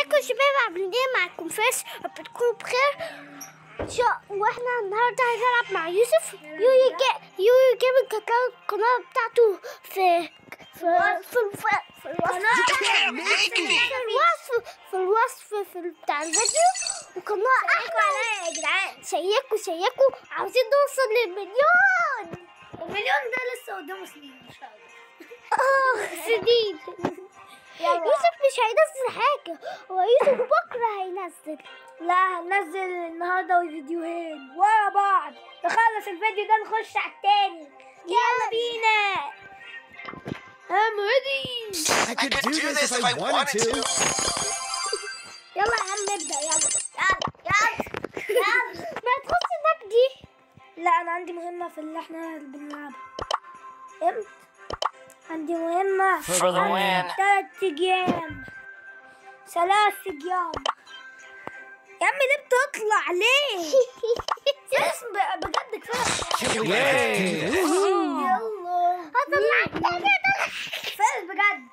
ازيكم يا شباب عاملين ايه معاكم فارس رب تكونوا بخير ان شاء واحنا النهارده هنلعب مع يوسف يوي جا يوي جاب القناه القناه بتاعته في في في الف... في الوصف في الوصف في الوصف في بتاع الفيديو وقناه احمد يا جدعان شيكوا شيكوا عاوزين نوصل للمليون المليون ده لسه قدامه سنين ان شاء الله اه سنين يوسف مش هينزل حاجة هو يوسف بكرة هينزل لا هنزل النهارده فيديوهين ورا بعض نخلص الفيديو ده نخش على التاني يلا بينا I'm ready I could do this if I wanted to. يلا يا عم نبدأ يلا يلا يلا يلا ما تخش هناك دي لا انا عندي مهمة في اللي احنا بنلعبها فهمت عندي مهمة For the win. تلات ايام ثلاث ايام يا عم ليه بتطلع ليه؟ يس ب- بجد كفاية Yay! يلا هطلعك تاني فاز بجد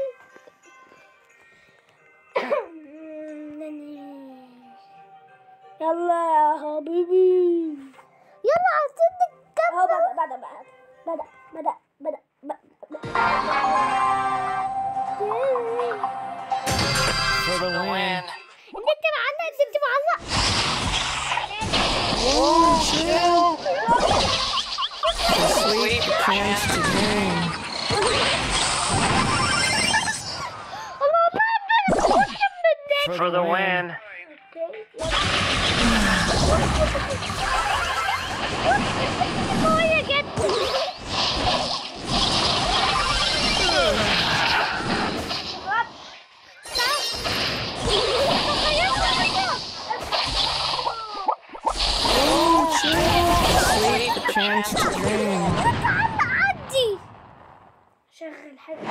يلا يا حبيبي يلا عايزين اهو نكمل بدأ بدأ بدأ بدأ بدأ بدأ بدأ For the win. انت معانا انت معلق Sweet chance to game. For the win. قوية جدا Sweet chance to game. تعال عدي شغل حلو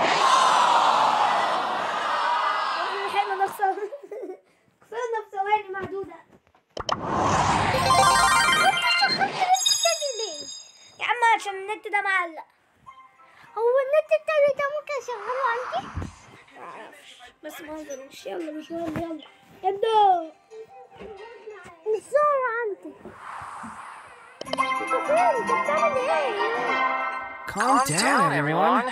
حلو نخسر خسرنا في ثواني معدودة انت شغلت النت التاني ليه؟ يا عم عشان النت ده معلق هو النت التاني ده ممكن اشغله عندي؟ بس ما اظنش يلا مش مهم يلا ابدا مش ظاهر عندي انت فين؟ انت بتعمل ايه؟ Calm down, everyone.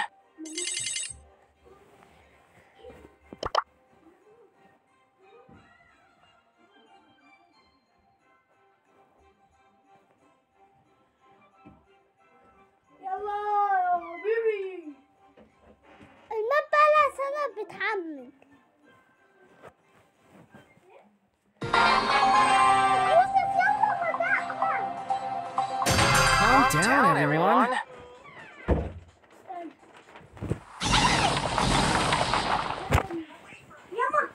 يلا يا حبيبي الماب بقالها سنة بتحمل يوسف يلا بدأنا Calm down, everyone. يلا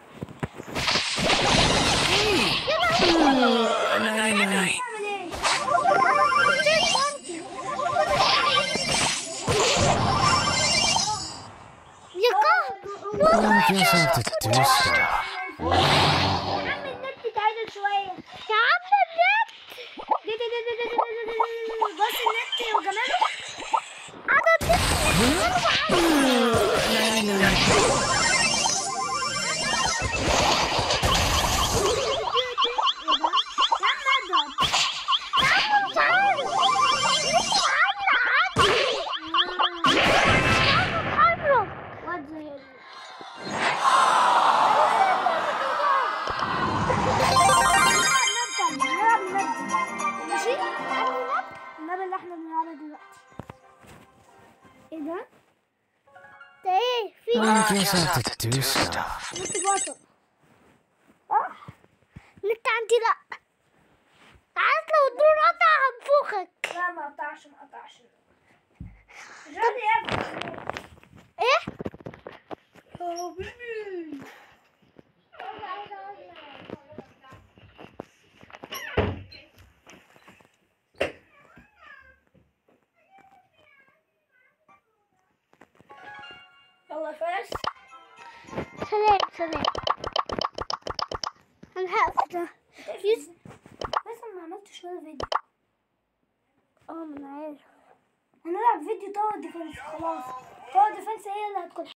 Nighty night. اعمل ايه يا قهر I guess I have to do stuff. يا عم النت اتعدل شوية يا عم النت دي دي دي دي دي دي دي دي دي. بص النت وجماله انا Nighty night. يا عم اضرب مش عارف مش عارف اتحرك واد زي ال- نلعب نلعب نلعب نلعب ماشي النبي اللي احنا بنلعبها دلوقتي ايه ده؟ ده ايه في I guess I have to do stuff. نت بطل اه نت عندي لا عارف لو الدور قطع هنفخك لا ما قطعش ما قطعش جاري يا ابني ايه يا حبيبي يلا فارس سلام سلام انا هقفل ده يس لسه ما عملتش ولا فيديو اه ما انا عارف هنلعب فيديو تاور ديفنس خلاص تاور ديفنس هي اللي هتكون